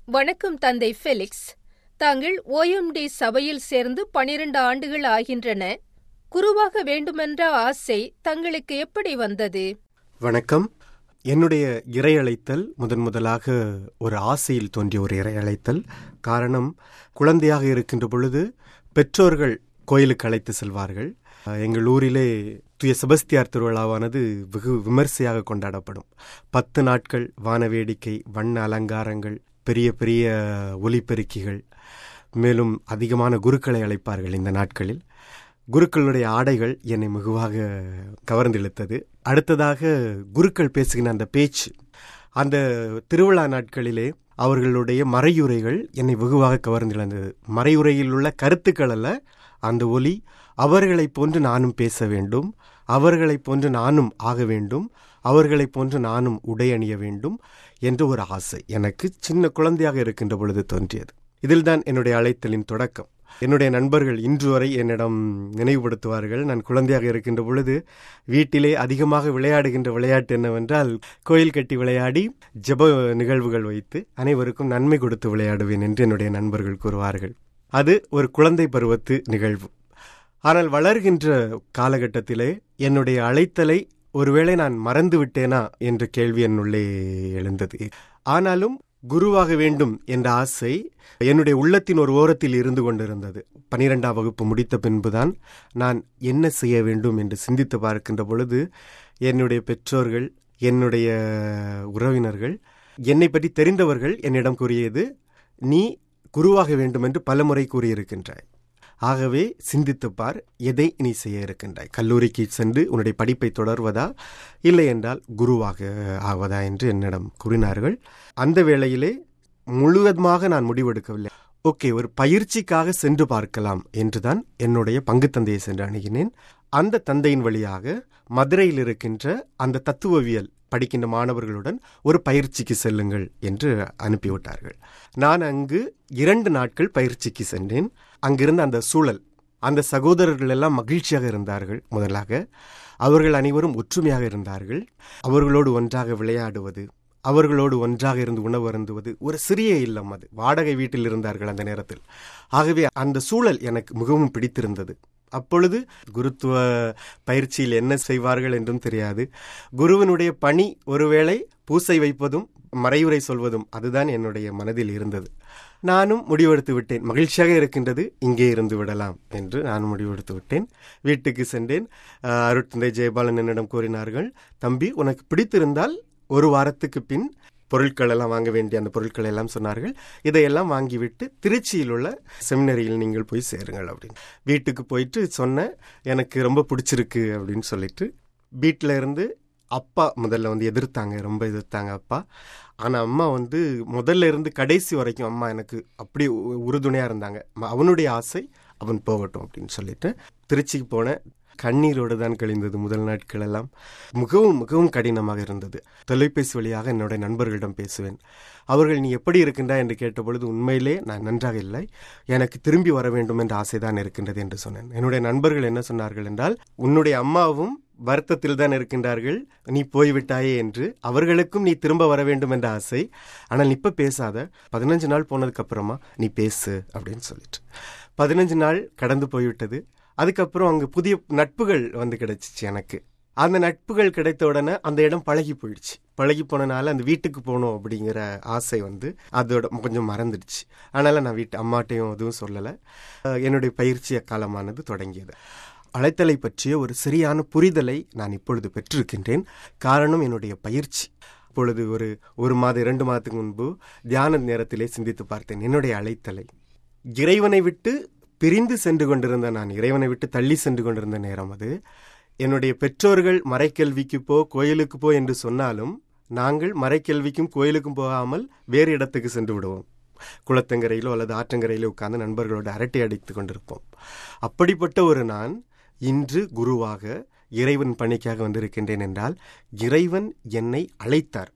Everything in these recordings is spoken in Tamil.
வணக்கம் தந்தை ஃபெலிக்ஸ் தாங்கள் ஓஎம்டி சபையில் சேர்ந்து பனிரண்டு ஆண்டுகள் ஆகின்றன குருவாக வேண்டுமென்ற ஆசை தங்களுக்கு எப்படி வந்தது வணக்கம் என்னுடைய இறையழைத்தல் முதன் முதலாக ஒரு ஆசையில் தோன்றிய ஒரு இறையழைத்தல் காரணம் குழந்தையாக இருக்கின்ற பொழுது பெற்றோர்கள் கோயிலுக்கு அழைத்து செல்வார்கள் அஹ், எங்கள் ஊரிலே துய செபஸ்தியார் திருவிழாவானது வெகு விமர்சையாக கொண்டாடப்படும் பத்து நாட்கள் வான வேடிக்கை வண்ண அலங்காரங்கள் பெரிய பெரிய ஒலிபெருக்கிகள் மேலும் அதிகமான குருக்களை அழைப்பார்கள் இந்த நாட்களில் குருக்களுடைய ஆடைகள் என்னை மிகுவாக கவர்ந்திழுத்தது அடுத்ததாக குருக்கள் பேசுகிற அந்த பேச்சு அந்த திருவிழா நாட்களிலே அவர்களுடைய மறையுரைகள் என்னை வெகுவாக கவர்ந்திழந்தது மறையுரையில் உள்ள கருத்துக்கள் அல்ல அந்த ஒலி அவர்களைப் போன்று நானும் பேச வேண்டும் அவர்களைப் போன்று நானும் ஆக வேண்டும் அவர்களைப் போன்று நானும் உடை அணிய வேண்டும் என்ற ஒரு ஆசை எனக்கு சின்ன குழந்தையாக இருக்கின்ற பொழுது தோன்றியது இதில்தான் என்னுடைய அழைத்தலின் தொடக்கம் என்னுடைய நண்பர்கள் இன்று வரை என்னிடம் நினைவுபடுத்துவார்கள் நான் குழந்தையாக இருக்கின்ற பொழுது வீட்டிலே அதிகமாக விளையாடுகின்ற விளையாட்டு என்னவென்றால் கோயில் கட்டி விளையாடி ஜெப நிகழ்வுகள் வைத்து அனைவருக்கும் நன்மை கொடுத்து விளையாடுவேன் என்று என்னுடைய நண்பர்கள் கூறுவார்கள் அது ஒரு குழந்தை பருவத்து நிகழ்வு ஆனால் வளர்கின்ற காலகட்டத்திலே என்னுடைய அழைத்தலை ஒருவேளை நான் மறந்து விட்டேனா என்ற கேள்வி என்னுள்ளே எழுந்தது ஆனாலும் குருவாக வேண்டும் என்ற ஆசை என்னுடைய உள்ளத்தின் ஒரு ஓரத்தில் இருந்து கொண்டிருந்தது பனிரெண்டாம் வகுப்பு முடித்த பின்புதான் நான் என்ன செய்ய வேண்டும் என்று சிந்தித்து பார்க்கின்ற பொழுது என்னுடைய பெற்றோர்கள் என்னுடைய உறவினர்கள் என்னை பற்றி தெரிந்தவர்கள் என்னிடம் கூறியது நீ குருவாக வேண்டும் என்று பலமுறை கூறியிருக்கின்றாய் ஆகவே சிந்தித்துப் பார் எதை நீ செய்ய இருக்கின்றாய் கல்லூரிக்கு சென்று உன்னுடைய படிப்பை தொடர்வதா இல்லை என்றால் குருவாக ஆவதா என்று என்னிடம் கூறினார்கள் அந்த வேளையிலே முழுவதுமாக நான் முடிவெடுக்கவில்லை ஓகே ஒரு பயிற்சிக்காக சென்று பார்க்கலாம் என்றுதான் என்னுடைய பங்கு தந்தையை சென்று அணுகினேன் அந்த தந்தையின் வழியாக மதுரையில் இருக்கின்ற அந்த தத்துவவியல் படிக்கின்ற மாணவர்களுடன் ஒரு பயிற்சிக்கு செல்லுங்கள் என்று அனுப்பிவிட்டார்கள் நான் அங்கு இரண்டு நாட்கள் பயிற்சிக்கு சென்றேன் அங்கிருந்த அந்த சூழல் அந்த சகோதரர்கள் எல்லாம் மகிழ்ச்சியாக இருந்தார்கள் முதலாக அவர்கள் அனைவரும் ஒற்றுமையாக இருந்தார்கள் அவர்களோடு ஒன்றாக விளையாடுவது அவர்களோடு ஒன்றாக இருந்து உணவு அருந்துவது ஒரு சிறிய இல்லம் அது வாடகை வீட்டில் இருந்தார்கள் அந்த நேரத்தில் ஆகவே அந்த சூழல் எனக்கு மிகவும் பிடித்திருந்தது அப்பொழுது குருத்துவ பயிற்சியில் என்ன செய்வார்கள் என்றும் தெரியாது குருவினுடைய பணி ஒருவேளை பூசை வைப்பதும் மறையுரை சொல்வதும் அதுதான் என்னுடைய மனதில் இருந்தது நானும் முடிவெடுத்து விட்டேன் மகிழ்ச்சியாக இருக்கின்றது இங்கே இருந்து விடலாம் என்று நான் முடிவெடுத்து விட்டேன் வீட்டுக்கு சென்றேன் அஹ், அருட்தந்தை ஜெயபாலன் என்னிடம் கூறினார்கள் தம்பி உனக்கு பிடித்திருந்தால் ஒரு வாரத்துக்கு பின் பொருட்கள் எல்லாம் வாங்க வேண்டிய அந்த பொருட்கள் எல்லாம் சொன்னார்கள் இதையெல்லாம் வாங்கிவிட்டு திருச்சியில் உள்ள செமினரியில் நீங்கள் போய் சேருங்கள் அப்படின்னு வீட்டுக்கு போயிட்டு சொன்னேன் எனக்கு ரொம்ப பிடிச்சிருக்கு அப்படின்னு சொல்லிட்டு வீட்டில் இருந்து அப்பா முதல்ல வந்து எதிர்த்தாங்க ரொம்ப எதிர்த்தாங்க அப்பா ஆனால் அம்மா வந்து முதல்ல இருந்து கடைசி வரைக்கும் அம்மா எனக்கு அப்படி உ- உறுதுணையாக இருந்தாங்க ம- அவனுடைய ஆசை அவன் போகட்டும் அப்படின்னு சொல்லிட்டு திருச்சிக்கு போனேன் கண்ணீரோடு தான் கழிந்தது முதல் நாட்கள் எல்லாம் மிகவும் மிகவும் கடினமாக இருந்தது தொலைபேசி வழியாக என்னுடைய நண்பர்களிடம் பேசுவேன் அவர்கள் நீ எப்படி இருக்கின்றா என்று கேட்டபொழுது உண்மையிலே நான் நன்றாக இல்லை எனக்கு திரும்பி வர வேண்டும் என்ற ஆசைதான் இருக்கின்றது என்று சொன்னேன் என்னுடைய நண்பர்கள் என்ன சொன்னார்கள் என்றால் உன்னுடைய அம்மாவும் வருத்தத்தில் தான் இருக்கின்றார்கள் நீ போய்விட்டாயே என்று அவர்களுக்கும் நீ திரும்ப வர வேண்டும் என்ற ஆசை ஆனால் நீ இப்ப பேசாத பதினஞ்சு நாள் போனதுக்கு அப்புறமா நீ பேசு அப்படின்னு சொல்லிட்டு பதினஞ்சு நாள் கடந்து போய்விட்டது அதுக்கப்புறம் அங்கே புதிய நட்புகள் வந்து கிடைச்சிச்சு எனக்கு அந்த நட்புகள் கிடைத்த உடனே அந்த இடம் பழகி போயிடுச்சு பழகி போனனால அந்த வீட்டுக்கு போகணும் அப்படிங்கிற ஆசை வந்து அதோட கொஞ்சம் மறந்துடுச்சு அதனால நான் வீட்டு அம்மாட்டையும் எதுவும் சொல்லலை அஹ் என்னுடைய பயிற்சி காலமானது தொடங்கியது அழைத்தலை பற்றிய ஒரு சரியான புரிதலை நான் இப்பொழுது பெற்றிருக்கின்றேன் காரணம் என்னுடைய பயிற்சி இப்பொழுது ஒரு ஒரு மாதம் இரண்டு மாதத்துக்கு முன்பு தியான நேரத்திலே சிந்தித்து பார்த்தேன் என்னுடைய அழைத்தலை இறைவனை விட்டு பிரிந்து சென்று கொண்டிருந்த நான் இறைவனை விட்டு தள்ளி சென்று கொண்டிருந்த நேரம் அது என்னுடைய பெற்றோர்கள் மறைக்கல்விக்கு போ கோயிலுக்கு போ என்று சொன்னாலும் நாங்கள் மறைக்கல்விக்கும் கோயிலுக்கும் போகாமல் வேறு இடத்துக்கு சென்று விடுவோம் குளத்தங்கரையிலோ அல்லது ஆற்றங்கரையிலோ உட்கார்ந்து நண்பர்களோடு அரட்டை அடித்துக் கொண்டிருப்போம் அப்படிப்பட்ட ஒரு நான் இன்று குருவாக இறைவன் பணிக்காக வந்திருக்கின்றேன் என்றால் இறைவன் என்னை அழைத்தார்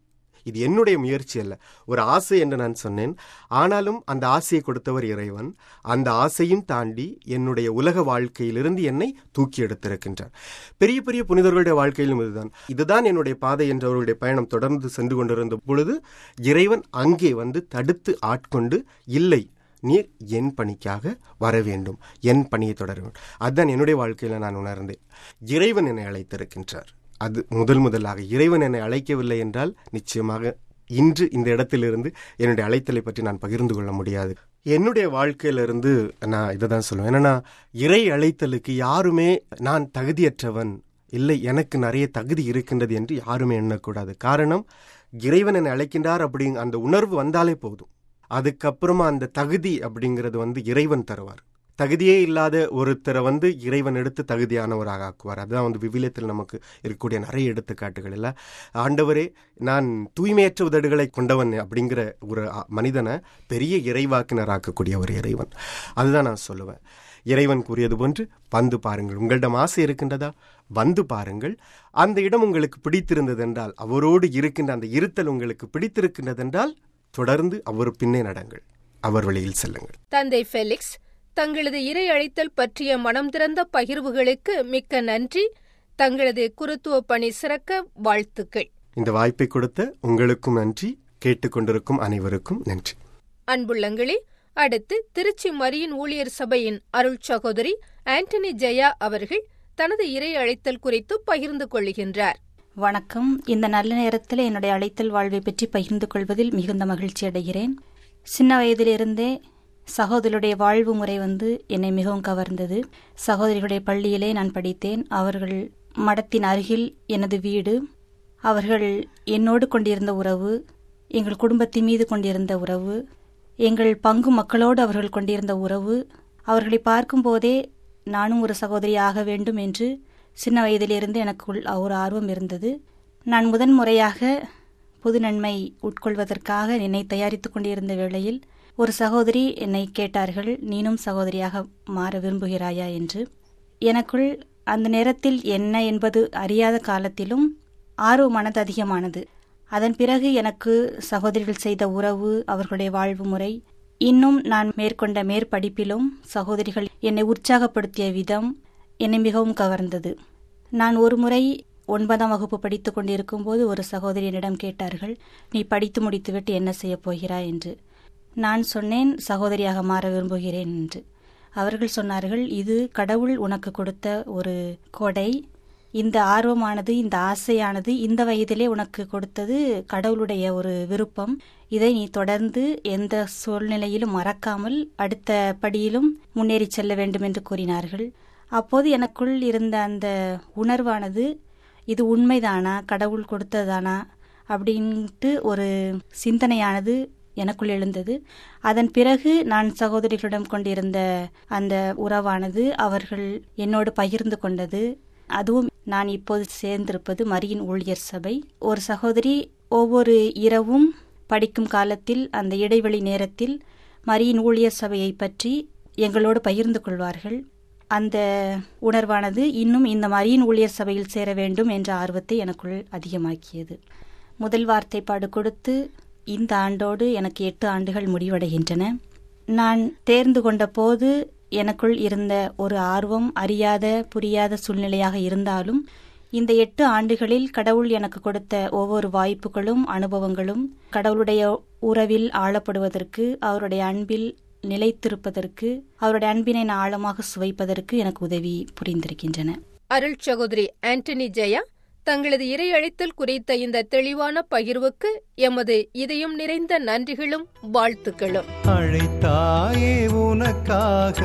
இது என்னுடைய முயற்சி அல்ல ஒரு ஆசை என்று நான் சொன்னேன் ஆனாலும் அந்த ஆசையை கொடுத்தவர் இறைவன் அந்த ஆசையும் தாண்டி என்னுடைய உலக வாழ்க்கையிலிருந்து என்னை தூக்கி எடுத்திருக்கின்றார் பெரிய பெரிய புனிதர்களுடைய வாழ்க்கையிலும் இதுதான் இதுதான் என்னுடைய பாதை என்று அவருடைய பயணம் தொடர்ந்து சென்று கொண்டிருந்த பொழுது இறைவன் அங்கே வந்து தடுத்து ஆட்கொண்டு இல்லை நீர் என் பணிக்காக வர வேண்டும் என் பணியை தொடர வேண்டும் அதுதான் என்னுடைய வாழ்க்கையில் நான் உணர்ந்தேன் இறைவன் என்னை அழைத்திருக்கின்றார் அது முதல் முதலாக இறைவன் என்னை அழைக்கவில்லை என்றால் நிச்சயமாக இன்று இந்த இடத்திலிருந்து என்னுடைய அழைத்தலை பற்றி நான் பகிர்ந்து கொள்ள முடியாது என்னுடைய வாழ்க்கையிலிருந்து நான் இதை தான் சொல்லுவேன் என்னன்னா இறை அழைத்தலுக்கு யாருமே நான் தகுதியற்றவன் இல்லை எனக்கு நிறைய தகுதி இருக்கின்றது என்று யாருமே எண்ணக்கூடாது காரணம் இறைவன் என்னை அழைக்கின்றார் அப்படிங்க அந்த உணர்வு வந்தாலே போதும் அதுக்கப்புறமா அந்த தகுதி அப்படிங்கிறது வந்து இறைவன் தருவார் தகுதியே இல்லாத ஒருத்தரை வந்து இறைவன் எடுத்து தகுதியானவராக ஆக்குவார் அதுதான் வந்து விவிலியத்தில் நமக்கு இருக்கக்கூடிய நிறைய எடுத்துக்காட்டுகள் இல்லை ஆண்டவரே நான் தூய்மையற்ற உதடுகளை கொண்டவன் அப்படிங்கிற ஒரு மனிதனை பெரிய இறைவாக்கினராக்கக்கூடிய ஒரு இறைவன் அதுதான் நான் சொல்லுவேன் இறைவன் கூறியது போன்று வந்து பாருங்கள் உங்களிடம் ஆசை இருக்கின்றதா வந்து பாருங்கள் அந்த இடம் உங்களுக்கு பிடித்திருந்ததென்றால் அவரோடு இருக்கின்ற அந்த இருத்தல் உங்களுக்கு பிடித்திருக்கின்றதென்றால் தொடர்ந்து அவர் பின்னே நடங்கள் அவர் வழியில் செல்லுங்கள் தந்தை ஃபெலிக்ஸ் தங்களது இறை அழைத்தல் பற்றிய மனம் திறந்த பகிர்வுகளுக்கு மிக்க நன்றி தங்களது குருத்துவ பணி சிறக்க வாழ்த்துக்கள் இந்த வாய்ப்பை கொடுத்த உங்களுக்கும் நன்றி கேட்டுக்கொண்டிருக்கும் அனைவருக்கும் நன்றி அன்புள்ளங்களே அடுத்து திருச்சி மரியின் ஊழியர் சபையின் அருள் சகோதரி ஆண்டனி ஜெயா அவர்கள் தனது இறை அழைத்தல் குறித்து பகிர்ந்து கொள்கின்றார் வணக்கம் இந்த நல்ல நேரத்தில் என்னுடைய அழைத்தல் வாழ்வை பற்றி பகிர்ந்து கொள்வதில் மிகுந்த மகிழ்ச்சி அடைகிறேன் சின்ன வயதிலிருந்தே சகோதரியுடைய வாழ்வு முறை வந்து என்னை மிகவும் கவர்ந்தது சகோதரிகளுடைய பள்ளியிலே நான் படித்தேன் அவர்கள் மடத்தின் அருகில் எனது வீடு அவர்கள் என்னோடு கொண்டிருந்த உறவு எங்கள் குடும்பத்தின் மீது கொண்டிருந்த உறவு எங்கள் பங்கு மக்களோடு அவர்கள் கொண்டிருந்த உறவு அவர்களை பார்க்கும்போதே நானும் ஒரு சகோதரி ஆக வேண்டும் என்று சின்ன வயதிலிருந்து எனக்குள் ஒரு ஆர்வம் இருந்தது நான் முதன் முறையாக பொது நன்மை உட்கொள்வதற்காக என்னை தயாரித்துக் கொண்டிருந்த வேளையில் ஒரு சகோதரி என்னை கேட்டார்கள் நீனும் சகோதரியாக மாற விரும்புகிறாயா என்று எனக்குள் அந்த நேரத்தில் என்ன என்பது அறியாத காலத்திலும் ஆர்வமானது அதிகமானது அதன் பிறகு எனக்கு சகோதரிகள் செய்த உறவு அவர்களுடைய வாழ்வு முறை இன்னும் நான் மேற்கொண்ட மேற்படிப்பிலும் சகோதரிகள் என்னை உற்சாகப்படுத்திய விதம் என்னை மிகவும் கவர்ந்தது நான் ஒரு முறை ஒன்பதாம் வகுப்பு படித்து கொண்டிருக்கும் போது ஒரு சகோதரி என்னிடம் கேட்டார்கள் நீ படித்து முடித்துவிட்டு என்ன செய்யப் போகிறாய் என்று நான் சொன்னேன் சகோதரியாக மாற விரும்புகிறேன் என்று அவர்கள் சொன்னார்கள் இது கடவுள் உனக்கு கொடுத்த ஒரு கொடை இந்த ஆர்வமானது இந்த ஆசையானது இந்த வயதிலே உனக்கு கொடுத்தது கடவுளுடைய ஒரு விருப்பம் இதை நீ தொடர்ந்து எந்த சூழ்நிலையிலும் மறக்காமல் அடுத்த படியிலும் முன்னேறி செல்ல வேண்டும் என்று கூறினார்கள் அப்போது எனக்குள் இருந்த அந்த உணர்வானது இது உண்மைதானா கடவுள் கொடுத்ததானா அப்படின்ட்டு ஒரு சிந்தனையானது எனக்குள் எழுந்தது அதன் பிறகு நான் சகோதரிகளிடம் கொண்டிருந்த அந்த உறவானது அவர்கள் என்னோடு பகிர்ந்து கொண்டது அதுவும் நான் இப்போது சேர்ந்திருப்பது மரியின் ஊழியர் சபை ஒரு சகோதரி ஒவ்வொரு இரவும் படிக்கும் காலத்தில் அந்த இடைவெளி நேரத்தில் மரியின் ஊழியர் சபையை பற்றி எங்களோடு பகிர்ந்து கொள்வார்கள் அந்த உணர்வானது இன்னும் இந்த மரியின் ஊழியர் சபையில் சேர வேண்டும் என்ற ஆர்வத்தை எனக்குள் அதிகமாக்கியது முதல் வார்த்தைப்பாடு கொடுத்து இந்த ஆண்டோடு எனக்கு எட்டு ஆண்டுகள் முடிவடைகின்றன நான் தேர்ந்து கொண்ட போது எனக்குள் இருந்த ஒரு ஆர்வம் அறியாத புரியாத சூழ்நிலையாக இருந்தாலும் இந்த எட்டு ஆண்டுகளில் கடவுள் எனக்கு கொடுத்த ஒவ்வொரு வாய்ப்புகளும் அனுபவங்களும் கடவுளுடைய உறவில் ஆளப்படுவதற்கு அவருடைய அன்பில் நிலைத்திருப்பதற்கு அவருடைய அன்பினை நான் ஆழமாக சுவைப்பதற்கு எனக்கு உதவி புரிந்திருக்கின்றன அருள் சகோதரி ஆண்டனி ஜெயா தங்களது இறை அழைத்தல் குறித்த இந்த தெளிவான பகிர்வுக்கு எமது இதயம் நிறைந்த நன்றிகளும் வாழ்த்துக்களும் அழைத்தாயே உனக்காக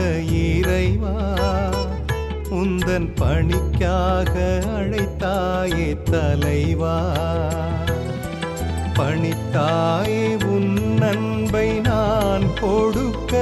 இறைவா உந்தன் பணிக்காக அழைத்தாயே தலைவா பணித்தாயே உன் அன்பை நான் கொடுக்க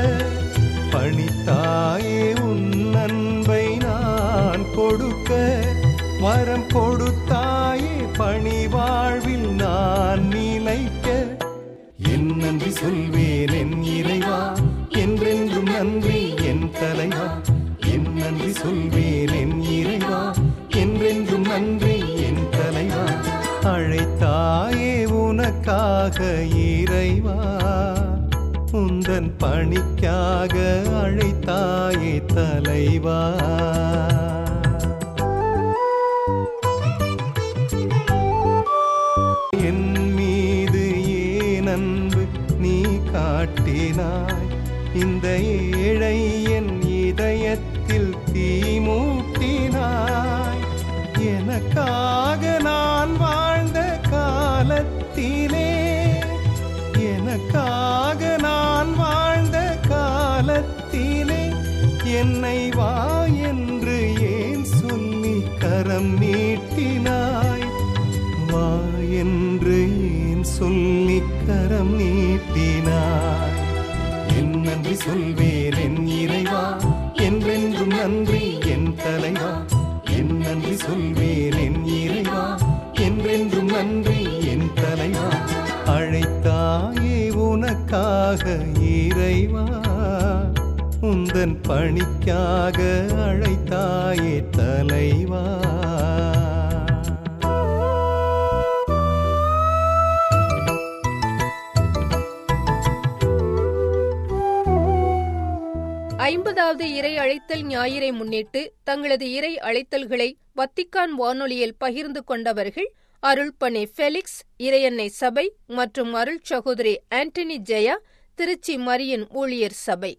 பணித்தாயே உன் அன்பை நான் கொடுக்க வரம் கொடுத்தாயே பணி வாழ்வில் நான் நிலைக்க என் நன்றி சொல்வேன் என் இறைவா என்றென்றும் நன்றி என் தலைவா என் நன்றி சொல்வேன் என் இறைவா என்றென்றும் நன்றி என் தலைவா அழைத்தாயே உன உனக்காக இறைவா உந்தன் பணிக்காக அழைத்தாயே தலைவா என் மீது ஏன் அன்பு நீ காட்டினாய் இந்த ஏழை என் இதயத்தில் தீ மூட்டினாய் எனக்காக நான் வாழ்ந்த காலத்திலே எனக்காக நான் வாழ்ந்த காலத்திலே என்னை வா என்று ஏன் சொல்லி கரம் நீட்டினாய் வா என்று ஏன் சொல்லி கரம் நீட்டினாய் என் நன்றி சொல்வேன் என் இறைவா என்றென்றும் நன்றி என் தலைவா என் நன்றி சொல்வேன் என் இறைவா என்றென்றும் நன்றி என் தலைவா அழைத்தாயே உனக்காக இறைவா உந்தன் பணிக்காக அழைத்தாயே தலைவா ஐம்பதாவது இறை அழைத்தல் ஞாயிறை முன்னிட்டு தங்களது இறை அழைத்தல்களை வத்திக்கான் வானொலியில் பகிர்ந்து கொண்டவர்கள் அருள்பணி ஃபெலிக்ஸ் இறையன்னை சபை மற்றும் அருள் சகோதரி ஆண்டனி ஜெயா திருச்சி மரியன் ஊழியர் சபை